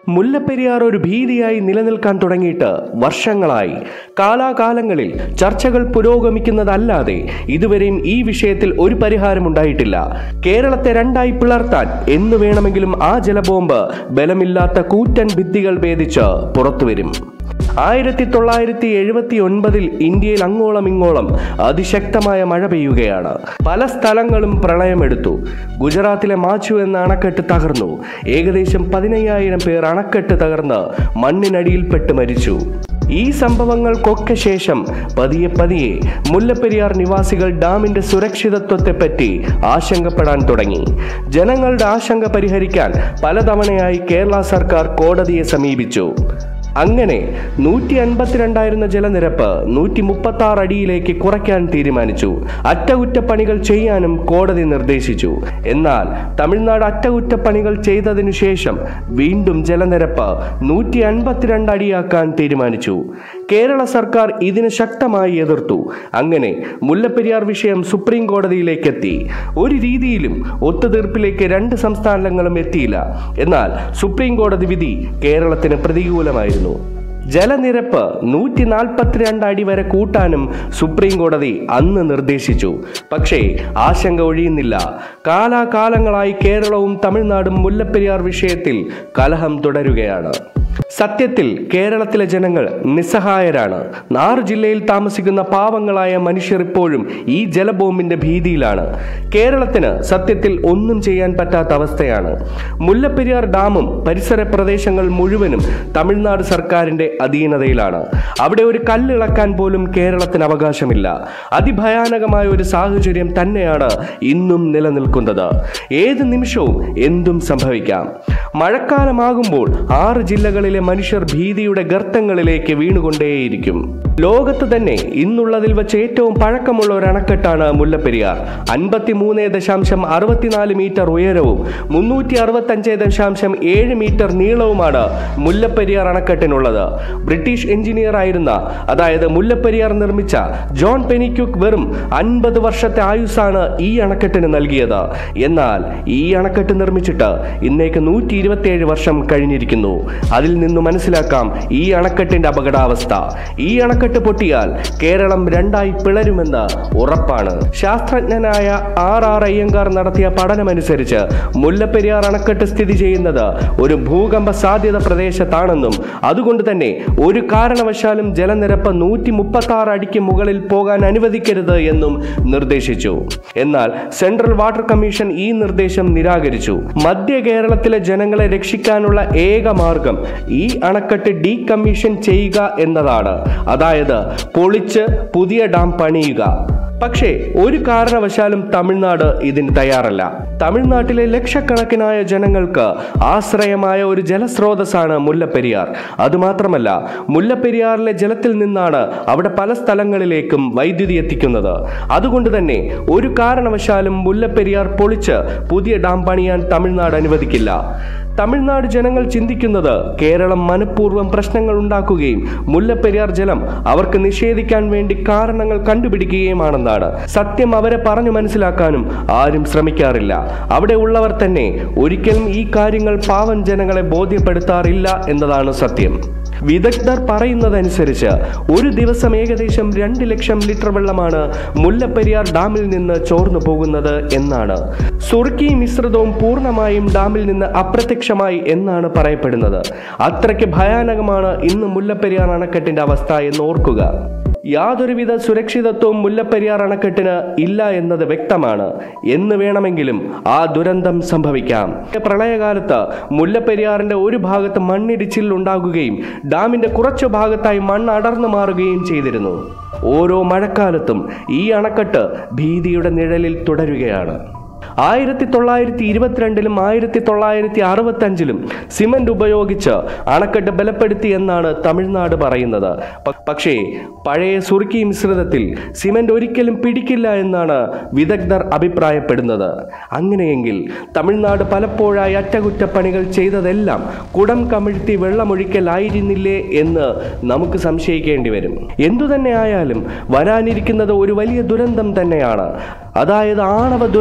മുല്ലപ്പെരിയാർ ഒരു ഭീതിയായി നിലനിൽക്കാൻ തുടങ്ങിയിട്ട് വർഷങ്ങളായി കാലാകാലങ്ങളിൽ ചർച്ചകൾ പുരോഗമിക്കുന്നതല്ലാതെ ഇതുവരെയും ഈ വിഷയത്തിൽ ഒരു പരിഹാരം ഉണ്ടായിട്ടില്ല കേരളത്തെ രണ്ടായി പിളർത്താൻ എന്ന് വേണമെങ്കിലും ആ ജലബോംബ് ബലമില്ലാത്ത കൂറ്റൻ ഭിത്തികൾ ഭേദിച്ച് പുറത്തുവരും ആയിരത്തി തൊള്ളായിരത്തി എഴുപത്തി ഒൻപതിൽ ഇന്ത്യയിൽ അങ്ങോളം ഇങ്ങോളം അതിശക്തമായ മഴ പെയ്യുകയാണ് പല സ്ഥലങ്ങളും പ്രളയമെടുത്തു ഗുജറാത്തിലെ മാച്ചു എന്ന അണക്കെട്ട് തകർന്നു ഏകദേശം പതിനയ്യായിരം പേർ അണക്കെട്ട് തകർന്ന് മണ്ണിനടിയിൽപ്പെട്ട് മരിച്ചു ഈ സംഭവങ്ങൾക്കൊക്കെ ശേഷം പതിയെ പതിയെ മുല്ലപ്പെരിയാർ നിവാസികൾ ഡാമിന്റെ സുരക്ഷിതത്വത്തെപ്പറ്റി ആശങ്കപ്പെടാൻ തുടങ്ങി ജനങ്ങളുടെ ആശങ്ക പരിഹരിക്കാൻ പലതവണയായി കേരള സർക്കാർ കോടതിയെ സമീപിച്ചു അങ്ങനെ നൂറ്റി അൻപത്തിരണ്ടായിരുന്ന ജലനിരപ്പ് നൂറ്റി മുപ്പത്തി ആറ് അടിയിലേക്ക് കുറയ്ക്കാൻ തീരുമാനിച്ചു അറ്റകുറ്റപ്പണികൾ ചെയ്യാനും കോടതി നിർദ്ദേശിച്ചു എന്നാൽ തമിഴ്നാട് അറ്റകുറ്റപ്പണികൾ ചെയ്തതിനു ശേഷം വീണ്ടും ജലനിരപ്പ് നൂറ്റി അൻപത്തിരണ്ട് അടിയാക്കാൻ തീരുമാനിച്ചു കേരള സർക്കാർ ഇതിന് ശക്തമായി എതിർത്തു അങ്ങനെ മുല്ലപ്പെരിയാർ വിഷയം സുപ്രീം കോടതിയിലേക്ക് എത്തി ഒരു രീതിയിലും ഒത്തുതീർപ്പിലേക്ക് രണ്ട് സംസ്ഥാനങ്ങളും എത്തിയില്ല എന്നാൽ സുപ്രീം കോടതി വിധി കേരളത്തിന് പ്രതികൂലമായിരുന്നു ജലനിരപ്പ് നൂറ്റി നാൽപ്പത്തിരണ്ട് അടി വരെ കൂട്ടാനും സുപ്രീം കോടതി അന്ന് നിർദ്ദേശിച്ചു പക്ഷേ ആശങ്ക ഒഴിയുന്നില്ല കാലാകാലങ്ങളായി കേരളവും തമിഴ്നാടും മുല്ലപ്പെരിയാർ വിഷയത്തിൽ കലഹം തുടരുകയാണ് സത്യത്തിൽ കേരളത്തിലെ ജനങ്ങൾ നിസ്സഹായരാണ് ആറ് ജില്ലയിൽ താമസിക്കുന്ന പാവങ്ങളായ മനുഷ്യർ ഇപ്പോഴും ഈ ജലബോംബിന്റെ ഭീതിയിലാണ് കേരളത്തിന് സത്യത്തിൽ ഒന്നും ചെയ്യാൻ പറ്റാത്ത അവസ്ഥയാണ് മുല്ലപ്പെരിയാർ ഡാമും പരിസര പ്രദേശങ്ങൾ മുഴുവനും തമിഴ്നാട് സർക്കാരിന്റെ അധീനതയിലാണ് അവിടെ ഒരു കല്ലിളക്കാൻ പോലും കേരളത്തിന് അവകാശമില്ല അതിഭയാനകമായ ഒരു സാഹചര്യം തന്നെയാണ് ഇന്നും നിലനിൽക്കുന്നത് ഏത് നിമിഷവും എന്തും സംഭവിക്കാം മഴക്കാലമാകുമ്പോൾ ആറ് ജില്ലകളിലെ മനുഷ്യർ ഭീതിയുടെ ഗർത്തങ്ങളിലേക്ക് വീണുകൊണ്ടേയിരിക്കും ലോകത്ത് തന്നെ ഇന്നുള്ളതിൽ വെച്ച് ഏറ്റവും പഴക്കമുള്ള ഒരു അണക്കെട്ടാണ് മുല്ലപ്പെരിയാർ അൻപത്തി മൂന്ന് ദശാംശം അറുപത്തിനാല് മീറ്റർ ഉയരവും മുന്നൂറ്റി അറുപത്തഞ്ച് ദശാംശം ഏഴ് മീറ്റർ നീളവുമാണ് മുല്ലപ്പെരിയാർ അണക്കെട്ടിനുള്ളത് ബ്രിട്ടീഷ് എഞ്ചിനീയർ ആയിരുന്ന അതായത് മുല്ലപ്പെരിയാർ നിർമ്മിച്ച ജോൺ പെനിക്യുക്ക് വെറും അൻപത് വർഷത്തെ ആയുസ്സാണ് ഈ അണക്കെട്ടിന് നൽകിയത് എന്നാൽ ഈ അണക്കെട്ട് നിർമ്മിച്ചിട്ട് ഇന്നേക്ക് നൂറ്റി ഇരുപത്തിയേഴ് വർഷം കഴിഞ്ഞിരിക്കുന്നു അതിൽ നിന്ന് മനസ്സിലാക്കാം ഈ അണക്കെട്ടിന്റെ അപകടാവസ്ഥ ഈ അണക്കെട്ട് പൊട്ടിയാൽ കേരളം രണ്ടായി പിളരുമെന്ന് ഉറപ്പാണ് ശാസ്ത്രജ്ഞനായ ആർ ആർ അയ്യങ്കാർ നടത്തിയ പഠനമനുസരിച്ച് മുല്ലപ്പെരിയാർ അണക്കെട്ട് സ്ഥിതി ചെയ്യുന്നത് ഒരു ഭൂകമ്പ സാധ്യത പ്രദേശത്താണെന്നും അതുകൊണ്ട് തന്നെ ഒരു കാരണവശാലും ജലനിരപ്പ് നൂറ്റി മുപ്പത്തി ആറ് അടിക്ക് മുകളിൽ പോകാൻ അനുവദിക്കരുത് എന്നും നിർദ്ദേശിച്ചു എന്നാൽ സെൻട്രൽ വാട്ടർ കമ്മീഷൻ ഈ നിർദ്ദേശം നിരാകരിച്ചു മധ്യ കേരളത്തിലെ ജനങ്ങളെ രക്ഷിക്കാനുള്ള ഏക മാർഗം ഈ അണക്കെട്ട് ഡീകമ്മീഷൻ ചെയ്യുക എന്നതാണ് അതായത് പൊളിച്ച് പുതിയ ഡാം പണിയുക പക്ഷേ ഒരു കാരണവശാലും തമിഴ്നാട് ഇതിന് തയ്യാറല്ല തമിഴ്നാട്ടിലെ ലക്ഷക്കണക്കിനായ ജനങ്ങൾക്ക് ആശ്രയമായ ഒരു ജലസ്രോതസ്സാണ് മുല്ലപ്പെരിയാർ അതുമാത്രമല്ല മുല്ലപ്പെരിയാറിലെ ജലത്തിൽ നിന്നാണ് അവിടെ പല സ്ഥലങ്ങളിലേക്കും വൈദ്യുതി എത്തിക്കുന്നത് അതുകൊണ്ട് തന്നെ ഒരു കാരണവശാലും മുല്ലപ്പെരിയാർ പൊളിച്ച് പുതിയ ഡാം പണിയാൻ തമിഴ്നാട് അനുവദിക്കില്ല തമിഴ്നാട് ജനങ്ങൾ ചിന്തിക്കുന്നത് കേരളം മനഃപൂർവ്വം പ്രശ്നങ്ങൾ ഉണ്ടാക്കുകയും മുല്ലപ്പെരിയാർ ജലം അവർക്ക് നിഷേധിക്കാൻ വേണ്ടി കാരണങ്ങൾ കണ്ടുപിടിക്കുകയുമാണെന്നാണ് സത്യം അവരെ പറഞ്ഞു മനസ്സിലാക്കാനും ആരും ശ്രമിക്കാറില്ല അവിടെ ഉള്ളവർ തന്നെ ഒരിക്കലും ഈ കാര്യങ്ങൾ പാവം ജനങ്ങളെ ബോധ്യപ്പെടുത്താറില്ല എന്നതാണ് സത്യം വിദഗ്ധർ പറയുന്നതനുസരിച്ച് ഒരു ദിവസം ഏകദേശം രണ്ട് ലക്ഷം ലിറ്റർ വെള്ളമാണ് മുല്ലപ്പെരിയാർ ഡാമിൽ നിന്ന് ചോർന്നു പോകുന്നത് എന്നാണ് സുർക്കി മിശ്രിതവും പൂർണ്ണമായും ഡാമിൽ നിന്ന് അപ്രത്യക്ഷമായി എന്നാണ് പറയപ്പെടുന്നത് അത്രയ്ക്ക് ഭയാനകമാണ് ഇന്ന് മുല്ലപ്പെരിയാർ അണക്കെട്ടിന്റെ അവസ്ഥ എന്ന് ഓർക്കുക യാതൊരുവിധ സുരക്ഷിതത്വവും മുല്ലപ്പെരിയാർ അണക്കെട്ടിന് ഇല്ല എന്നത് വ്യക്തമാണ് എന്ന് വേണമെങ്കിലും ആ ദുരന്തം സംഭവിക്കാം പ്രളയകാലത്ത് മുല്ലപ്പെരിയാറിന്റെ ഒരു ഭാഗത്ത് മണ്ണിടിച്ചിൽ ഉണ്ടാകുകയും ഡാമിന്റെ കുറച്ചു ഭാഗത്തായി മണ്ണ് അടർന്നു മാറുകയും ചെയ്തിരുന്നു ഓരോ മഴക്കാലത്തും ഈ അണക്കെട്ട് ഭീതിയുടെ നിഴലിൽ തുടരുകയാണ് ആയിരത്തി തൊള്ളായിരത്തി ഇരുപത്തിരണ്ടിലും ആയിരത്തി തൊള്ളായിരത്തി അറുപത്തി അഞ്ചിലും സിമന്റ് ഉപയോഗിച്ച് അണക്കെട്ട് ബലപ്പെടുത്തി എന്നാണ് തമിഴ്നാട് പറയുന്നത് പ- പക്ഷേ പഴയ സുറുക്കി മിശ്രിതത്തിൽ സിമന്റ് ഒരിക്കലും പിടിക്കില്ല എന്നാണ് വിദഗ്ധർ അഭിപ്രായപ്പെടുന്നത് അങ്ങനെയെങ്കിൽ തമിഴ്നാട് പലപ്പോഴായി അറ്റകുറ്റപ്പണികൾ ചെയ്തതെല്ലാം കുടം കമിഴ്ത്തി വെള്ളമൊഴിക്കലായിരുന്നില്ലേ എന്ന് നമുക്ക് സംശയിക്കേണ്ടി വരും എന്തുതന്നെ ആയാലും വരാനിരിക്കുന്നത് ഒരു വലിയ ദുരന്തം തന്നെയാണ് അതായത് ആണവ ദുരന്തത്തെ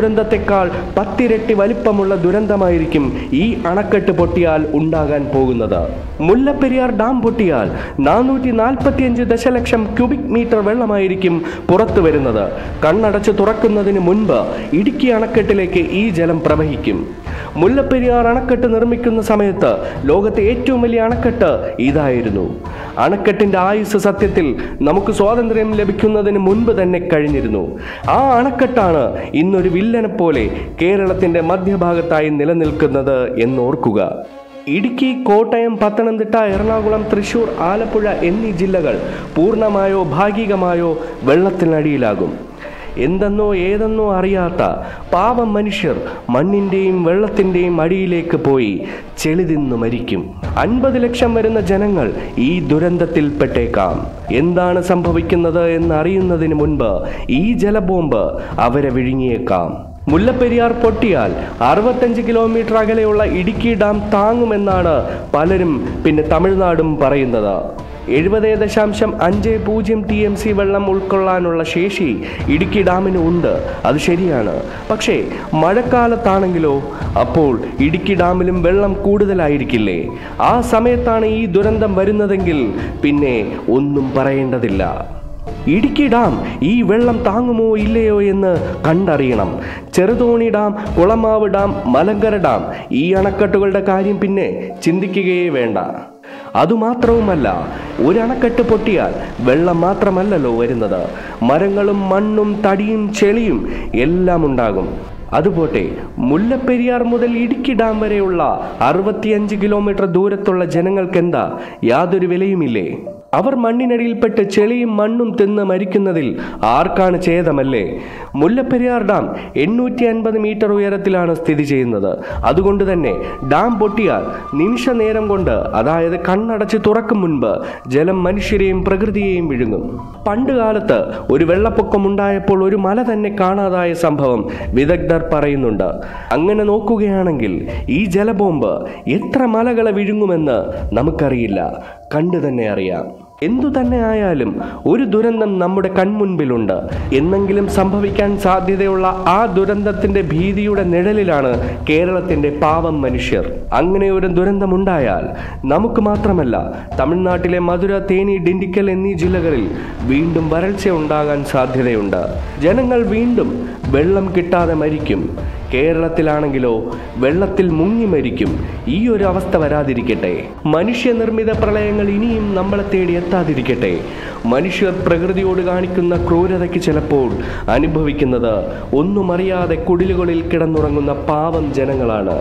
ദുരന്തത്തെക്കാൾ പത്തിരട്ടി വലിപ്പമുള്ള ദുരന്തമായിരിക്കും ഈ അണക്കെട്ട് പൊട്ടിയാൽ ഉണ്ടാകാൻ പോകുന്നത് മുല്ലപ്പെരിയാർ ഡാം പൊട്ടിയാൽ നാനൂറ്റി നാൽപ്പത്തിയഞ്ച് ദശലക്ഷം ക്യൂബിക് മീറ്റർ വെള്ളമായിരിക്കും പുറത്തു വരുന്നത് കണ്ണടച്ച് തുറക്കുന്നതിന് മുൻപ് ഇടുക്കി അണക്കെട്ടിലേക്ക് ഈ ജലം പ്രവഹിക്കും മുല്ലപ്പെരിയാർ അണക്കെട്ട് നിർമ്മിക്കുന്ന സമയത്ത് ലോകത്തെ ഏറ്റവും വലിയ അണക്കെട്ട് ഇതായിരുന്നു അണക്കെട്ടിന്റെ ആയുസ് സത്യത്തിൽ നമുക്ക് സ്വാതന്ത്ര്യം ലഭിക്കുന്നതിന് മുൻപ് തന്നെ കഴിഞ്ഞിരുന്നു ആ അണക്കെട്ടാണ് ഇന്നൊരു വില്ലനെ പോലെ കേരളത്തിന്റെ മധ്യഭാഗത്തായി നിലനിൽക്കുന്നത് എന്നോർക്കുക ഇടുക്കി കോട്ടയം പത്തനംതിട്ട എറണാകുളം തൃശൂർ ആലപ്പുഴ എന്നീ ജില്ലകൾ പൂർണ്ണമായോ ഭാഗികമായോ വെള്ളത്തിനടിയിലാകും എന്തെന്നോ ഏതെന്നോ അറിയാത്ത പാവം മനുഷ്യർ മണ്ണിൻ്റെയും വെള്ളത്തിൻ്റെയും അടിയിലേക്ക് പോയി ചെളി തിന്നു മരിക്കും അൻപത് ലക്ഷം വരുന്ന ജനങ്ങൾ ഈ ദുരന്തത്തിൽപ്പെട്ടേക്കാം എന്താണ് സംഭവിക്കുന്നത് എന്നറിയുന്നതിന് മുൻപ് ഈ ജലബോംബ് അവരെ വിഴുങ്ങിയേക്കാം മുല്ലപ്പെരിയാർ പൊട്ടിയാൽ അറുപത്തഞ്ച് കിലോമീറ്റർ അകലെയുള്ള ഇടുക്കി ഡാം താങ്ങുമെന്നാണ് പലരും പിന്നെ തമിഴ്നാടും പറയുന്നത് എഴുപത് ദശാംശം അഞ്ച് പൂജ്യം ടി എം സി വെള്ളം ഉൾക്കൊള്ളാനുള്ള ശേഷി ഇടുക്കി ഡാമിന് ഉണ്ട് അത് ശരിയാണ് പക്ഷേ മഴക്കാലത്താണെങ്കിലോ അപ്പോൾ ഇടുക്കി ഡാമിലും വെള്ളം കൂടുതലായിരിക്കില്ലേ ആ സമയത്താണ് ഈ ദുരന്തം വരുന്നതെങ്കിൽ പിന്നെ ഒന്നും പറയേണ്ടതില്ല ഇടുക്കി ഡാം ഈ വെള്ളം താങ്ങുമോ ഇല്ലയോ എന്ന് കണ്ടറിയണം Cheruthoni dam Kulamavu dam Malankara dam ഈ അണക്കെട്ടുകളുടെ കാര്യം പിന്നെ ചിന്തിക്കുകയേ വേണ്ട അതുമാത്രവുമല്ല ഒരു അണക്കെട്ട് പൊട്ടിയാൽ വെള്ളം മാത്രമല്ലല്ലോ വരുന്നത് മരങ്ങളും മണ്ണും തടിയും ചെളിയും എല്ലാം ഉണ്ടാകും അതുപോട്ടെ മുല്ലപ്പെരിയാർ മുതൽ ഇടുക്കി ഡാം വരെയുള്ള അറുപത്തിയഞ്ച് കിലോമീറ്റർ ദൂരത്തുള്ള ജനങ്ങൾക്കെന്താ യാതൊരു വിലയുമില്ലേ അവർ മണ്ണിനടിയിൽപ്പെട്ട് ചെളിയും മണ്ണും തിന്ന് മരിക്കുന്നതിൽ ആർക്കാണ് ഛേദമല്ലേ മുല്ലപ്പെരിയാർ ഡാം എണ്ണൂറ്റി അൻപത് മീറ്റർ ഉയരത്തിലാണ് സ്ഥിതി ചെയ്യുന്നത് അതുകൊണ്ട് തന്നെ ഡാം പൊട്ടിയാൽ നിമിഷ നേരം കൊണ്ട് അതായത് കണ്ണടച്ച് തുറക്കും മുൻപ് ജലം മനുഷ്യരെയും പ്രകൃതിയെയും വിഴുങ്ങും പണ്ട് കാലത്ത് ഒരു വെള്ളപ്പൊക്കം ഉണ്ടായപ്പോൾ ഒരു മല തന്നെ കാണാതായ സംഭവം വിദഗ്ധർ പറയുന്നുണ്ട് അങ്ങനെ നോക്കുകയാണെങ്കിൽ ഈ ജലബോംബ് എത്ര മലകളെ വിഴുങ്ങുമെന്ന് നമുക്കറിയില്ല കണ്ടു തന്നെ അറിയാം എന്തു തന്നെ ആയാലും ഒരു ദുരന്തം നമ്മുടെ കൺമുൻപിലുണ്ട് എന്നെങ്കിലും സംഭവിക്കാൻ സാധ്യതയുള്ള ആ ദുരന്തത്തിന്റെ ഭീതിയുടെ നിഴലിലാണ് കേരളത്തിന്റെ പാവം മനുഷ്യർ അങ്ങനെ ഒരു ദുരന്തമുണ്ടായാൽ നമുക്ക് മാത്രമല്ല തമിഴ്നാട്ടിലെ മധുര തേനി ഡിണ്ടിക്കൽ എന്നീ ജില്ലകളിൽ വീണ്ടും വരൾച്ച ഉണ്ടാകാൻ സാധ്യതയുണ്ട് ജനങ്ങൾ വീണ്ടും വെള്ളം കിട്ടാതെ മരിക്കും കേരളത്തിലാണെങ്കിലോ വെള്ളത്തിൽ മുങ്ങി മരിക്കും ഈ ഒരു അവസ്ഥ വരാതിരിക്കട്ടെ മനുഷ്യനിർമ്മിത പ്രളയങ്ങൾ ഇനിയും നമ്മളെ തേടി എത്താതിരിക്കട്ടെ മനുഷ്യർ പ്രകൃതിയോട് കാണിക്കുന്ന ക്രൂരതയ്ക്ക് ചിലപ്പോൾ അനുഭവിക്കുന്നത് ഒന്നും അറിയാതെ കുടിലുകളിൽ കിടന്നുറങ്ങുന്ന പാവം ജനങ്ങളാണ്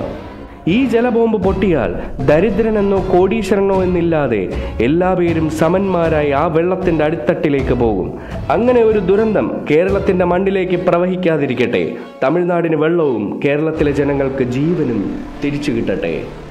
ഈ ജലബോംബ് പൊട്ടിയാൽ ദരിദ്രനെന്നോ കോടീശ്വരനോ എന്നില്ലാതെ എല്ലാവരും സമന്മാരായി ആ വെള്ളത്തിന്റെ അടിത്തട്ടിലേക്ക് പോകും അങ്ങനെ ഒരു ദുരന്തം കേരളത്തിന്റെ മണ്ണിലേക്ക് പ്രവഹിക്കാതിരിക്കട്ടെ തമിഴ്നാടിന് വെള്ളവും കേരളത്തിലെ ജനങ്ങൾക്ക് ജീവനും തിരിച്ചു കിട്ടട്ടെ